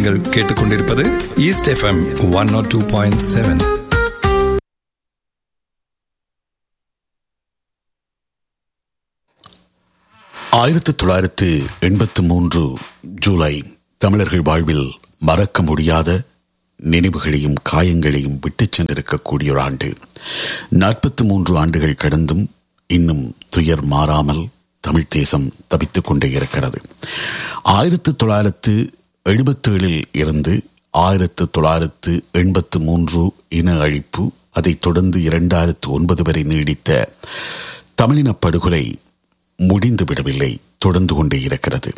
நீங்கள் கேட்டுக்கொண்டிருப்பது east FM one naught two point seven ஆயிரத்தி தொள்ளாயிரத்து எண்பத்து மூன்று ஜூலை தமிழர்கள் வாழ்வில் மறக்க முடியாத நினைவுகளையும் காயங்களையும் விட்டுச் சென்றிருக்கக்கூடிய ஒரு ஆண்டு நாற்பத்தி மூன்று ஆண்டுகள் கடந்தும் இன்னும் துயர் மாறாமல் தமிழ் தேசம் தவித்துக் கொண்டே இருக்கிறது ஆயிரத்தி தொள்ளாயிரத்து எழுபத்தேழில் இருந்து ஆயிரத்து தொள்ளாயிரத்து எண்பத்து மூன்று இன அழிப்பு அதைத் தொடர்ந்து இரண்டாயிரத்து ஒன்பது வரை நீடித்த தமிழின படுகொலை முடிந்து விடவில்லை தொடர்ந்து கொண்டே இருக்கிறது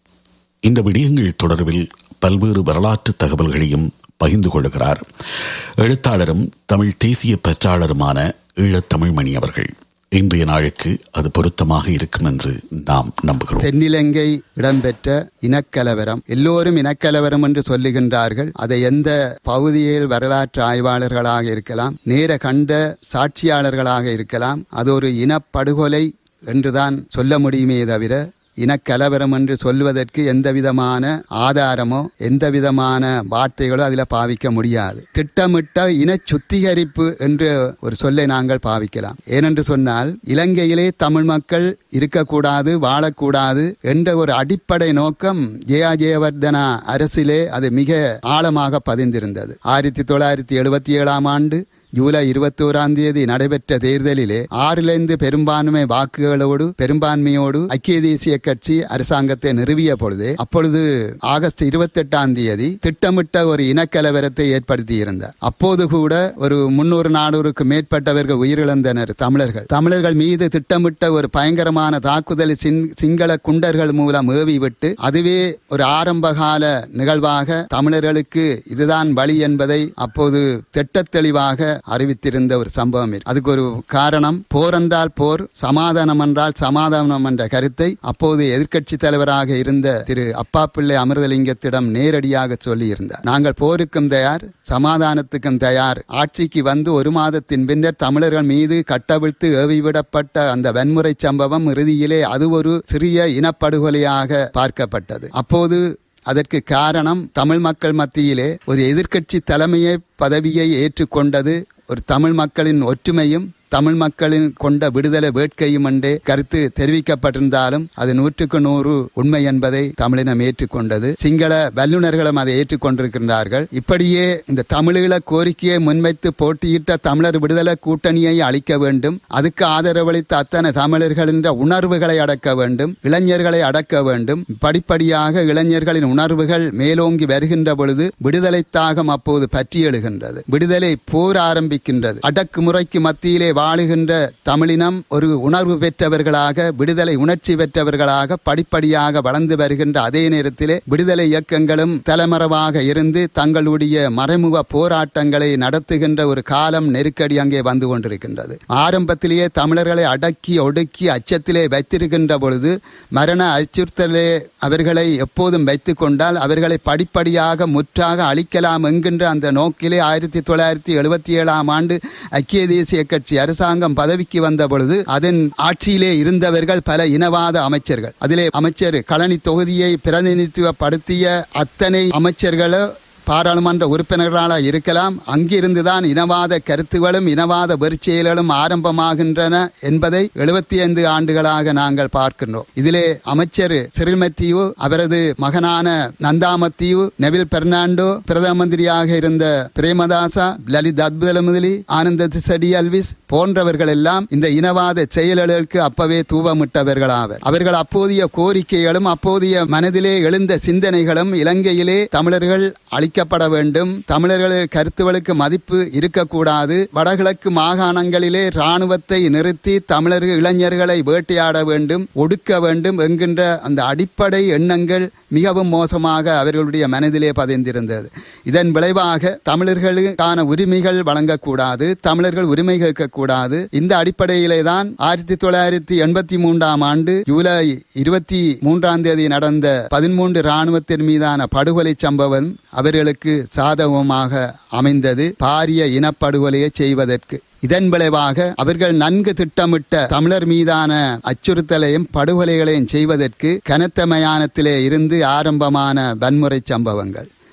இந்த விடயங்கள் தொடர்பில் பல்வேறு வரலாற்று தகவல்களையும் பகிர்ந்து கொள்கிறார் எழுத்தாளரும் தமிழ் தேசிய பெற்றாளருமான ஈழத்தமிழ்மணி அவர்கள் இன்றைய நாளுக்கு அது பொருத்தமாக இருக்கும் என்று நாம் நம்புகிறோம் தென்னிலங்கை இடம்பெற்ற இனக்கலவரம் எல்லோரும் இனக்கலவரம் என்று சொல்லுகின்றார்கள் அதை எந்த பகுதியில் வரலாற்று ஆய்வாளர்களாக இருக்கலாம் நேர கண்ட சாட்சியாளர்களாக இருக்கலாம் அது ஒரு இனப்படுகொலை என்றுதான் சொல்ல முடியுமே தவிர இனக்கலவரம் என்று சொல்வதற்கு எந்த விதமான ஆதாரமோ எந்த விதமான வார்த்தைகளோ அதில் பாவிக்க முடியாது திட்டமிட்ட இன சுத்திகரிப்பு என்று ஒரு சொல்லை நாங்கள் பாவிக்கலாம் ஏனென்று சொன்னால் இலங்கையிலே தமிழ் மக்கள் இருக்கக்கூடாது வாழக்கூடாது என்ற ஒரு அடிப்படை நோக்கம் ஜெயா ஜெயவர்தனா அரசிலே அது மிக ஆழமாக பதிந்திருந்தது ஆயிரத்தி தொள்ளாயிரத்தி எழுபத்தி ஏழாம் ஆண்டு ஜூலை இருபத்தோராம் தேதி நடைபெற்ற தேர்தலிலே ஆறிலிருந்து பெரும்பான்மை வாக்குகளோடு பெரும்பான்மையோடு ஐக்கிய தேசிய கட்சி அரசாங்கத்தை நிறுவிய பொழுது அப்பொழுது ஆகஸ்ட் இருபத்தி எட்டாம் தேதி திட்டமிட்ட ஒரு இனக்கலவரத்தை ஏற்படுத்தி இருந்தார் அப்போது கூட ஒரு முன்னூறு நானூறுக்கு மேற்பட்டவர்கள் உயிரிழந்தனர் தமிழர்கள் தமிழர்கள் மீது திட்டமிட்ட ஒரு பயங்கரமான தாக்குதலை சிங்கள குண்டர்கள் மூலம் ஏவி விட்டு அதுவே ஒரு ஆரம்பகால நிகழ்வாக தமிழர்களுக்கு இதுதான் வழி என்பதை அப்போது திட்டத்தெளிவாக அறிவித்திருந்த ஒரு சம்பவம் அதுக்கு ஒரு காரணம் போர் என்றால் போர் சமாதானம் என்றால் சமாதானம் என்ற கருத்தை அப்போது எதிர்க்கட்சி தலைவராக இருந்த திரு அப்பா பிள்ளை அமிர்தலிங்கத்திடம் நேரடியாக சொல்லி இருந்தார் நாங்கள் போருக்கும் தயார் சமாதானத்துக்கும் தயார் ஆட்சிக்கு வந்து ஒரு மாதத்தின் பின்னர் தமிழர்கள் மீது கட்டவிழ்த்து ஏவிவிடப்பட்ட அந்த வன்முறை சம்பவம் இறுதியிலே அது ஒரு சிறிய இனப்படுகொலையாக பார்க்கப்பட்டது அப்போது அதற்கு காரணம் தமிழ் மக்கள் மத்தியிலே ஒரு எதிர்க்கட்சி தலைமையை பதவியை ஏற்றுக்கொண்டது ஒரு தமிழ் மக்களின் ஒற்றுமையும் தமிழ் மக்களின் கொண்ட விடுதலை வேட்கையும் என்றே கருத்து தெரிவிக்கப்பட்டிருந்தாலும் அது நூற்றுக்கு நூறு உண்மை என்பதை தமிழினம் ஏற்றுக்கொண்டது சிங்கள வல்லுநர்களும் அதை ஏற்றுக்கொண்டிருக்கின்றார்கள் இப்படியே இந்த தமிழீழ கோரிக்கையை முன்வைத்து போட்டியிட்ட தமிழர் விடுதலை கூட்டணியை அளிக்க வேண்டும் அதுக்கு ஆதரவளித்த அத்தனை தமிழர்களின் உணர்வுகளை அடக்க வேண்டும் இளைஞர்களை அடக்க வேண்டும் படிப்படியாக இளைஞர்களின் உணர்வுகள் மேலோங்கி வருகின்ற பொழுது விடுதலை தாகம் அப்போது பற்றி எழுகின்றது விடுதலை போர் ஆரம்பிக்கின்றது அடக்குமுறைக்கு மத்தியிலே வாழுகின்ற தமிழினம் ஒரு உணர்வு பெற்றவர்களாக விடுதலை உணர்ச்சி பெற்றவர்களாக படிப்படியாக வளர்ந்து வருகின்ற அதே நேரத்திலே விடுதலை இயக்கங்களும் தலைமறைவாக இருந்து தங்களுடைய மறைமுக போராட்டங்களை நடத்துகின்ற ஒரு காலம் நெருக்கடி அங்கே வந்து கொண்டிருக்கின்றது ஆரம்பத்திலேயே தமிழர்களை அடக்கி ஒடுக்கி அச்சத்திலே வைத்திருக்கின்ற பொழுது மரண அச்சுறுத்தலே அவர்களை எப்போதும் வைத்துக் கொண்டால் அவர்களை படிப்படியாக முற்றாக அழிக்கலாம் என்கின்ற அந்த நோக்கிலே ஆயிரத்தி தொள்ளாயிரத்தி எழுபத்தி ஏழாம் ஆண்டு ஐக்கிய தேசிய கட்சி அரசாங்கம் பதவிக்கு வந்த பொழுது அதன் ஆட்சியிலே இருந்தவர்கள் பல இனவாத அமைச்சர்கள் அதிலே அமைச்சர் களனி தொகுதியை பிரதிநிதித்துவப்படுத்திய அத்தனை அமைச்சர்களும் பாராளுமன்ற உறுப்பினர்களாக இருக்கலாம் அங்கிருந்துதான் இனவாத கருத்துகளும் இனவாத வெறிச்செயல்களும் ஆரம்பமாகின்றன என்பதை எழுபத்தி ஐந்து ஆண்டுகளாக நாங்கள் பார்க்கின்றோம் இதிலே அமைச்சர் சிறில்மத்தியு அவரது மகனான நந்தாமத்தியு நெவில் பெர்னாண்டோ பிரதம மந்திரியாக இருந்த பிரேமதாசா லலித் அத்புதல முதலி ஆனந்த திசடி அல்விஸ் போன்றவர்கள் எல்லாம் இந்த இனவாத செயல்களுக்கு அப்பவே தூவமிட்டவர்களாவர் அவர்கள் அப்போதைய கோரிக்கைகளும் அப்போதைய மனதிலே எழுந்த சிந்தனைகளும் இலங்கையிலே தமிழர்கள் அளி அழிக்கப்பட வேண்டும் தமிழர்கள் கருத்துவளுக்கு மதிப்பு இருக்கக்கூடாது வடகிழக்கு மாகாணங்களிலே ராணுவத்தை நிறுத்தி தமிழர் இளைஞர்களை வேட்டையாட வேண்டும் ஒடுக்க வேண்டும் என்கின்ற அந்த அடிப்படை எண்ணங்கள் மிகவும் மோசமாக அவர்களுடைய மனதிலே பதிந்திருந்தது இதன் விளைவாக தமிழர்களுக்கான உரிமைகள் வழங்கக்கூடாது தமிழர்கள் உரிமை கேட்கக்கூடாது இந்த அடிப்படையிலே தான் ஆயிரத்தி தொள்ளாயிரத்தி எண்பத்தி மூன்றாம் ஆண்டு ஜூலை இருபத்தி மூன்றாம் தேதி நடந்த பதிமூன்று ராணுவத்தின் மீதான படுகொலை சம்பவம் அவர்களுக்கு சாதகமாக அமைந்தது பாரிய இனப்படுகொலையை செய்வதற்கு இதன் விளைவாக அவர்கள் நன்கு திட்டமிட்ட தமிழர் மீதான அச்சுறுத்தலையும் படுகொலைகளையும் செய்வதற்கு கனத்த மயானத்திலே இருந்து ஆரம்பமான வன்முறை சம்பவங்கள்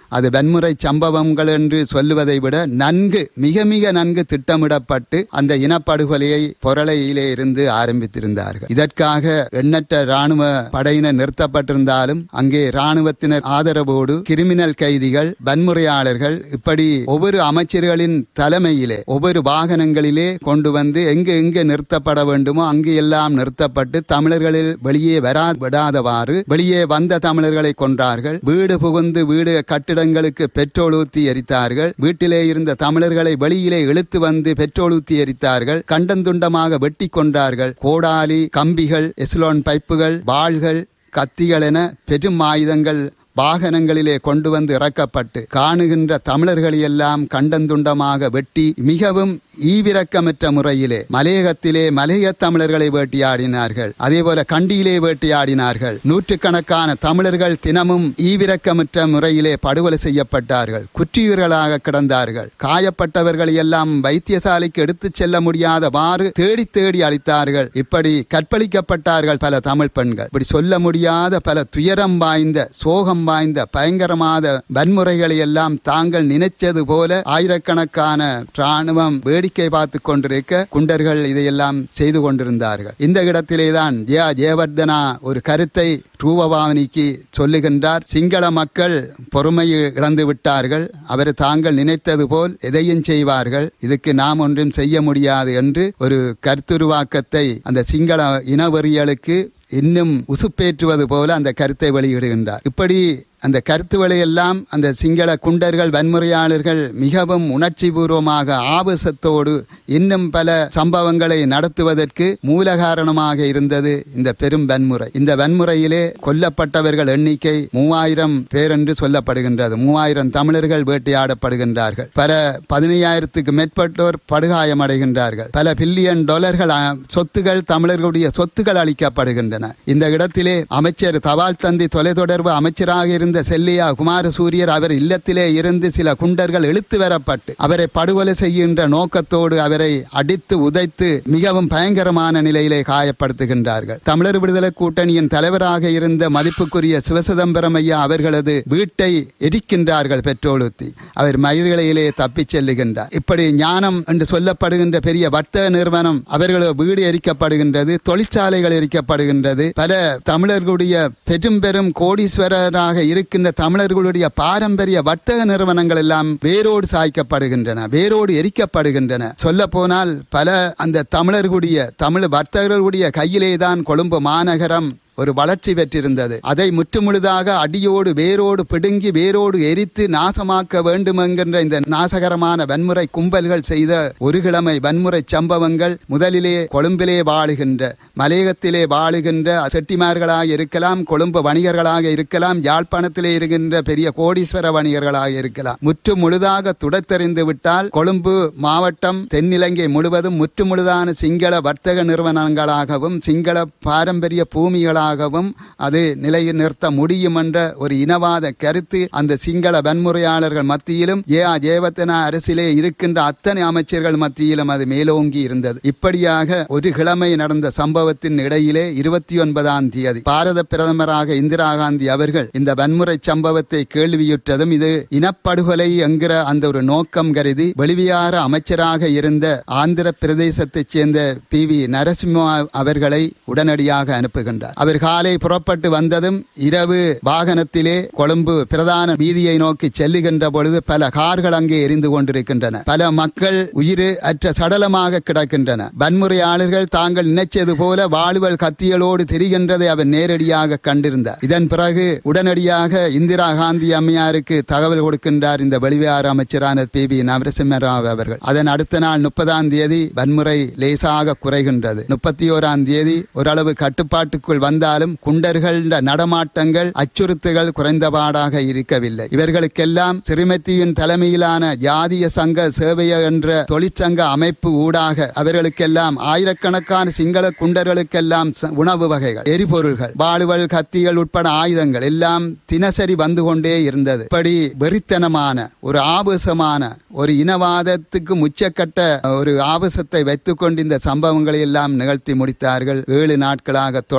அது வன்முறை சம்பவங்கள் என்று சொல்லுவதை விட நன்கு மிக மிக நன்கு திட்டமிடப்பட்டு அந்த இனப்படுகொலையை பொருளையிலே இருந்து ஆரம்பித்திருந்தார்கள் இதற்காக எண்ணற்ற ராணுவ படையினர் நிறுத்தப்பட்டிருந்தாலும் அங்கே ராணுவத்தினர் ஆதரவோடு கிரிமினல் கைதிகள் வன்முறையாளர்கள் இப்படி ஒவ்வொரு அமைச்சர்களின் தலைமையிலே ஒவ்வொரு வாகனங்களிலே கொண்டு வந்து எங்கு எங்கு நிறுத்தப்பட வேண்டுமோ அங்கு எல்லாம் நிறுத்தப்பட்டு தமிழர்களில் வெளியே வரா விடாதவாறு வெளியே வந்த தமிழர்களை கொன்றார்கள் வீடு புகுந்து வீடு கட்டிடங்களுக்கு பெட்ரோல் ஊத்தி எரித்தார்கள் வீட்டிலே இருந்த தமிழர்களை வெளியிலே இழுத்து வந்து பெட்ரோல் ஊத்தி எரித்தார்கள் கண்டந்துண்டமாக வெட்டி கொன்றார்கள் கோடாலி கம்பிகள் எஸ்லோன் பைப்புகள் வாள்கள் கத்திகள் என பெரும் ஆயுதங்கள் வாகனங்களிலே கொண்டு வந்து இறக்கப்பட்டு காணுகின்ற தமிழர்களை எல்லாம் கண்டந்துண்டமாக வெட்டி மிகவும் ஈவிரக்கமற்ற முறையிலே மலையகத்திலே மலையக தமிழர்களை வேட்டையாடினார்கள் அதேபோல கண்டியிலே வேட்டையாடினார்கள் நூற்றுக்கணக்கான தமிழர்கள் தினமும் ஈவிரக்கமற்ற முறையிலே படுகொலை செய்யப்பட்டார்கள் குற்றியூர்களாக கிடந்தார்கள் காயப்பட்டவர்களை எல்லாம் வைத்தியசாலைக்கு எடுத்துச் செல்ல முடியாதவாறு தேடி தேடி அளித்தார்கள் இப்படி கற்பழிக்கப்பட்டார்கள் பல தமிழ் பெண்கள் இப்படி சொல்ல முடியாத பல துயரம் வாய்ந்த சோகம் வாய்ந்த பயங்கரமான வன்முறைகளை எல்லாம் தாங்கள் நினைச்சது போல ஆயிரக்கணக்கான ராணுவம் வேடிக்கை பார்த்து கொண்டிருக்க குண்டர்கள் இதையெல்லாம் செய்து கொண்டிருந்தார்கள் இந்த இடத்திலேதான் ஜெயா ஜெயவர்தனா ஒரு கருத்தை ரூபபாவனிக்கு சொல்லுகின்றார் சிங்கள மக்கள் பொறுமையை இழந்து விட்டார்கள் அவர் தாங்கள் நினைத்தது போல் எதையும் செய்வார்கள் இதுக்கு நாம் ஒன்றும் செய்ய முடியாது என்று ஒரு கருத்துருவாக்கத்தை அந்த சிங்கள இனவெறியலுக்கு இன்னும் உசுப்பேற்றுவது போல அந்த கருத்தை வெளியிடுகின்றார் இப்படி அந்த கருத்துக்களை எல்லாம் அந்த சிங்கள குண்டர்கள் வன்முறையாளர்கள் மிகவும் உணர்ச்சி பூர்வமாக ஆபசத்தோடு இன்னும் பல சம்பவங்களை நடத்துவதற்கு மூல காரணமாக இருந்தது இந்த பெரும் வன்முறை இந்த வன்முறையிலே கொல்லப்பட்டவர்கள் எண்ணிக்கை மூவாயிரம் பேர் என்று சொல்லப்படுகின்றது மூவாயிரம் தமிழர்கள் வேட்டையாடப்படுகின்றார்கள் பல பதினையாயிரத்துக்கு மேற்பட்டோர் படுகாயமடைகின்றார்கள் பல பில்லியன் டாலர்கள் சொத்துகள் தமிழர்களுடைய சொத்துகள் அளிக்கப்படுகின்றன இந்த இடத்திலே அமைச்சர் தபால் தந்தி தொலைத்தொடர்பு அமைச்சராக இருந்த இருந்த செல்லியா குமாரசூரியர் அவர் இல்லத்திலே இருந்து சில குண்டர்கள் இழுத்து வரப்பட்டு அவரை படுகொலை செய்கின்ற நோக்கத்தோடு அவரை அடித்து உதைத்து மிகவும் பயங்கரமான நிலையிலே காயப்படுத்துகின்றார்கள் தமிழர் விடுதலை கூட்டணியின் தலைவராக இருந்த மதிப்புக்குரிய சிவசிதம்பரம் ஐயா அவர்களது வீட்டை எரிக்கின்றார்கள் பெட்ரோல் ஊத்தி அவர் மயிர்களிலே தப்பிச் செல்லுகின்றார் இப்படி ஞானம் என்று சொல்லப்படுகின்ற பெரிய வர்த்தக நிறுவனம் அவர்களது வீடு எரிக்கப்படுகின்றது தொழிற்சாலைகள் எரிக்கப்படுகின்றது பல தமிழர்களுடைய பெரும் பெரும் கோடீஸ்வரராக இருக்கின்ற தமிழர்களுடைய பாரம்பரிய வர்த்தக நிறுவனங்கள் எல்லாம் வேரோடு சாய்க்கப்படுகின்றன வேரோடு எரிக்கப்படுகின்றன சொல்ல போனால் பல அந்த தமிழர்களுடைய தமிழ் வர்த்தகர்களுடைய கையிலே தான் கொழும்பு மாநகரம் ஒரு வளர்ச்சி பெற்றிருந்தது அதை முற்றுமுழுதாக அடியோடு வேரோடு பிடுங்கி வேரோடு எரித்து நாசமாக்க வேண்டும் என்கின்ற இந்த நாசகரமான வன்முறை கும்பல்கள் செய்த ஒரு கிழமை வன்முறை சம்பவங்கள் முதலிலே கொழும்பிலே வாழுகின்ற மலையகத்திலே வாழுகின்ற செட்டிமார்களாக இருக்கலாம் கொழும்பு வணிகர்களாக இருக்கலாம் யாழ்ப்பாணத்திலே இருக்கின்ற பெரிய கோடீஸ்வர வணிகர்களாக இருக்கலாம் முற்று முழுதாக துடைத்தெறிந்து விட்டால் கொழும்பு மாவட்டம் தென்னிலங்கை முழுவதும் முற்று முழுதான சிங்கள வர்த்தக நிறுவனங்களாகவும் சிங்கள பாரம்பரிய பூமிகளாக ஆகவும் அது நிலையில் நிறுத்த முடியும் என்ற ஒரு இனவாத கருத்து அந்த சிங்கள வன்முறையாளர்கள் மத்தியிலும் ஏ ஆ ஜெயவர்தனா அரசிலே இருக்கின்ற அத்தனை அமைச்சர்கள் மத்தியிலும் அது மேலோங்கி இருந்தது இப்படியாக ஒரு கிழமை நடந்த சம்பவத்தின் இடையிலே இருபத்தி ஒன்பதாம் தேதி பாரத பிரதமராக இந்திரா காந்தி அவர்கள் இந்த வன்முறை சம்பவத்தை கேள்வியுற்றதும் இது இனப்படுகொலை என்கிற அந்த ஒரு நோக்கம் கருதி வெளிவியார அமைச்சராக இருந்த ஆந்திர பிரதேசத்தைச் சேர்ந்த பி வி நரசிம்மா அவர்களை உடனடியாக அனுப்புகின்றார் அவர் காலை புறப்பட்டு வந்ததும் இரவு வாகனத்திலே கொழும்பு பிரதான வீதியை நோக்கி செல்லுகின்ற பொழுது பல கார்கள் அங்கே எரிந்து கொண்டிருக்கின்றன பல மக்கள் உயிர் அற்ற சடலமாக கிடக்கின்றன வன்முறையாளர்கள் தாங்கள் நினைச்சது போல வாழுவல் கத்திகளோடு தெரிகின்றதை அவர் நேரடியாக கண்டிருந்தார் இதன் பிறகு உடனடியாக இந்திரா காந்தி அம்மையாருக்கு தகவல் கொடுக்கின்றார் இந்த வெளிவியார அமைச்சரான பி பி நரசிம்மராவ் அவர்கள் அதன் அடுத்த நாள் முப்பதாம் தேதி வன்முறை லேசாக குறைகின்றது முப்பத்தி ஓராம் தேதி ஓரளவு கட்டுப்பாட்டுக்குள் வந்தாலும் குண்டர்கள் நடமாட்டங்கள் அச்சுறுத்துகள் குறைந்தபாடாக இருக்கவில்லை இவர்களுக்கெல்லாம் சிறுமத்தியின் தலைமையிலான ஜாதிய சங்க சேவைய என்ற தொழிற்சங்க அமைப்பு ஊடாக அவர்களுக்கெல்லாம் ஆயிரக்கணக்கான சிங்கள குண்டர்களுக்கெல்லாம் உணவு வகைகள் எரிபொருள்கள் வாழுவல் கத்திகள் உட்பட ஆயுதங்கள் எல்லாம் தினசரி வந்து கொண்டே இருந்தது இப்படி வெறித்தனமான ஒரு ஆபசமான ஒரு இனவாதத்துக்கு முச்சக்கட்ட ஒரு ஆபசத்தை வைத்துக் கொண்டு இந்த சம்பவங்களை எல்லாம் நிகழ்த்தி முடித்தார்கள் ஏழு நாட்களாக தொடர்ந்த இந்த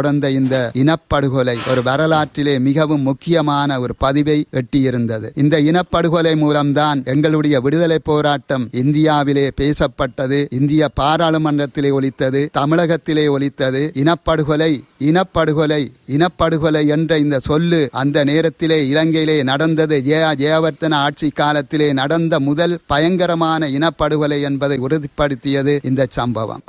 இந்த இனப்படுகொலை ஒரு வரலாற்றிலே மிகவும் முக்கியமான ஒரு பதிவை எட்டியிருந்தது இந்த இனப்படுகொலை மூலம்தான் எங்களுடைய விடுதலை போராட்டம் இந்தியாவிலே பேசப்பட்டது இந்திய பாராளுமன்றத்திலே ஒலித்தது தமிழகத்திலே ஒலித்தது இனப்படுகொலை இனப்படுகொலை இனப்படுகொலை என்ற இந்த சொல்லு அந்த நேரத்திலே இலங்கையிலே நடந்தது ஜெய ஜெயவர்த்தன ஆட்சி காலத்திலே நடந்த முதல் பயங்கரமான இனப்படுகொலை என்பதை உறுதிப்படுத்தியது இந்த சம்பவம்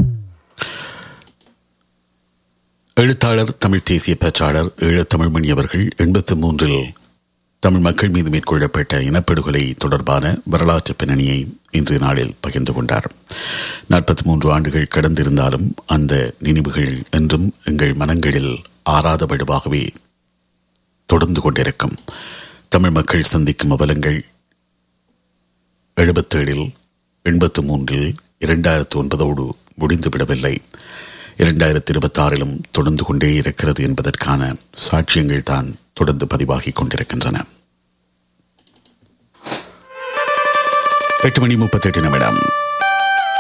எழுத்தாளர் தமிழ் தேசிய பேச்சாளர் ஈழத் தமிழ்மணி அவர்கள் எண்பத்து மூன்றில் தமிழ் மக்கள் மீது மேற்கொள்ளப்பட்ட இனப்படுகொலை தொடர்பான வரலாற்று பின்னணியை இன்று நாளில் பகிர்ந்து கொண்டார் நாற்பத்தி மூன்று ஆண்டுகள் கடந்திருந்தாலும் அந்த நினைவுகள் என்றும் எங்கள் மனங்களில் ஆறாத வலுவாகவே தொடர்ந்து கொண்டிருக்கும் தமிழ் மக்கள் சந்திக்கும் அவலங்கள் எழுபத்தேழில் எண்பத்து மூன்றில் இரண்டாயிரத்து ஒன்பதோடு முடிந்துவிடவில்லை இரண்டாயிரத்தி இருபத்தி ஆறிலும் தொடர்ந்து கொண்டே இருக்கிறது என்பதற்கான சாட்சியங்கள் தான் தொடர்ந்து பதிவாகிக் கொண்டிருக்கின்றன எட்டு மணி முப்பத்தெட்டு நிமிடம்